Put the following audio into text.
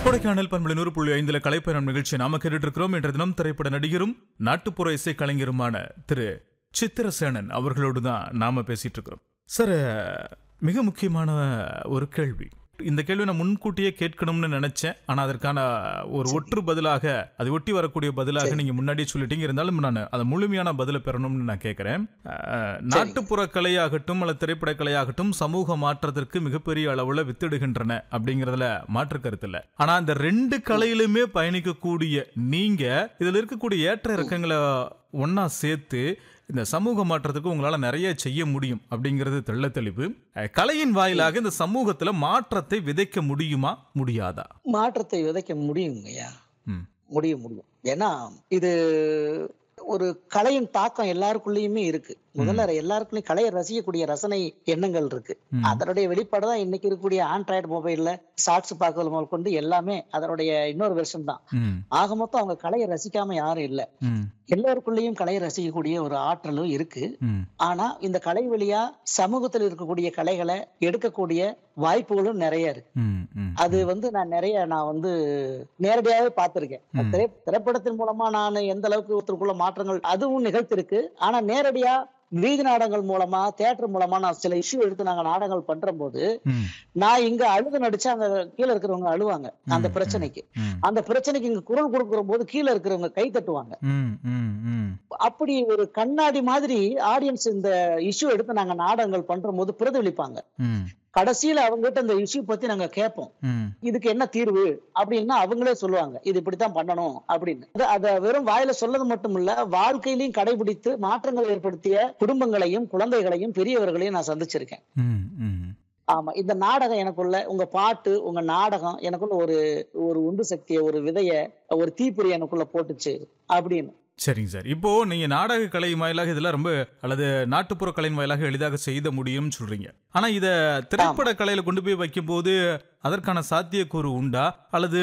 கொடைக்கானல் பண்புல நூறு புள்ளி ஐந்துல கலைப்பயணம் நிகழ்ச்சி நாம கேட்டுட்டு இருக்கிறோம் என்ற தினம் திரைப்பட நடிகரும் நாட்டுப்புற இசை கலைஞருமான திரு சித்திரசேனன் அவர்களோடு தான் நாம பேசிட்டு இருக்கிறோம் சார் மிக முக்கியமான ஒரு கேள்வி இந்த கேள்வி நான் முன்கூட்டியே கேட்கணும்னு நினைச்சேன் ஆனா அதற்கான ஒரு ஒற்று பதிலாக அதை ஒட்டி வரக்கூடிய பதிலாக நீங்க முன்னாடியே சொல்லிட்டீங்க இருந்தாலும் நான் அதை முழுமையான பதிலை பெறணும்னு நான் கேட்கிறேன் அஹ், நாட்டுப்புற கலையாகட்டும் அல்லது திரைப்பட கலையாகட்டும் சமூக மாற்றத்திற்கு மிகப்பெரிய அளவுல வித்திடுகின்றன அப்படிங்கறதுல மாற்று கருத்து இல்ல ஆனா அந்த ரெண்டு கலையிலுமே பயணிக்கக்கூடிய நீங்க இதுல இருக்கக்கூடிய ஏற்ற இறக்கங்களை ஒண்ணா சேர்த்து இந்த சமூக மாற்றத்துக்கு உங்களால நிறைய செய்ய முடியும் அப்படிங்கிறது தெள்ள தெளிவு அஹ், கலையின் வாயிலாக இந்த சமூகத்துல மாற்றத்தை விதைக்க முடியுமா முடியாதா மாற்றத்தை விதைக்க முடியுங்கய்யா ம் முடியும் முடியும் ஏன்னா இது ஒரு கலையின் தாக்கம் எல்லாருக்குள்ளேயுமே இருக்கு முதல்ல எல்லாருக்குள்ளயும் கலையை ரசிக்கக்கூடிய ரசனை எண்ணங்கள் இருக்கு ம். அதனுடைய வெளிப்பாடு தான் இன்னைக்கு இருக்கக்கூடிய ஆண்ட்ராய்டு மொபைல்ல ஷார்ட்ஸ் பார்க்கறது முதல் கொண்டு எல்லாமே அதனுடைய இன்னொரு வெர்ஷன் தான் ம் ஆக மொத்தம் அவங்க கலையை ரசிக்காம யாரும் இல்ல ம் எல்லாருக்குள்ளேயும் கலையை ரசிக்கக்கூடிய ஒரு ஆற்றலும் இருக்கு ம் ஆனா இந்த கலை வழியா சமூகத்தில் இருக்கக்கூடிய கலைகளை எடுக்கக்கூடிய வாய்ப்புகளும் நிறைய இருக்கு ம் ம் அது வந்து நான் நிறைய நான் வந்து நேரடியாவே பார்த்திருக்கேன் ம். திரை திரைப்படத்தின் மூலமா நான் எந்த அளவுக்கு ஒருத்தருக்குள்ள மாற்றங்கள் அதுவும் நிகழ்த்திருக்கு ஆனா நேரடியா வீதி நாடகங்கள் மூலமா தியேட்டர் மூலமா நான் சில இஷ்யூ எடுத்து நாங்க நாடகங்கள் பண்ற போது ம் நான் இங்க அழுது நடிச்சு அங்க கீழே இருக்கிறவங்க அழுவாங்க அந்த ம், பிரச்சனைக்கு ம் அந்த பிரச்சனைக்கு இங்க குரல் கொடுக்கிற போது கீழே இருக்கிறவங்க கை தட்டுவாங்க ம் ம் ம் அப்படி ஒரு கண்ணாடி மாதிரி ஆடியன்ஸ் இந்த இஷ்யூ எடுத்து நாங்க நாடகங்கள் பண்ற போது பிரதிபலிப்பாங்க ம் கடைசியில அவங்க கிட்ட இந்த இஷ்யூ பத்தி நாங்க கேட்போம் ம் இதுக்கு என்ன தீர்வு அப்படின்னா அவங்களே சொல்லுவாங்க இது இப்படித்தான் பண்ணணும் அப்படின்னு அது- அத வெறும் வாயில சொல்லது மட்டும் இல்ல வாழ்க்கையிலையும் கடைபிடித்து மாற்றங்கள் ஏற்படுத்திய குடும்பங்களையும் குழந்தைகளையும் பெரியவர்களையும் நான் சந்திச்சிருக்கேன் ம் ம் ஆமா இந்த நாடகம் எனக்குள்ள உங்க பாட்டு உங்க நாடகம் எனக்குள்ள ஒரு ஒரு உந்து சக்தியை ஒரு விதைய ஒரு தீப்பொறி எனக்குள்ள போட்டுச்சு அப்படின்னு சரிங்க சார் இப்போ நீங்க நாடக கலை வாயிலாக இதெல்லாம் ரொம்ப அல்லது நாட்டுப்புற கலையின் வாயிலாக எளிதாக செய்த முடியும்னு சொல்றீங்க ஆனா இத திரைப்பட கலையில கொண்டு போய் வைக்கும்போது அதற்கான சாத்தியக்கூறு உண்டா அல்லது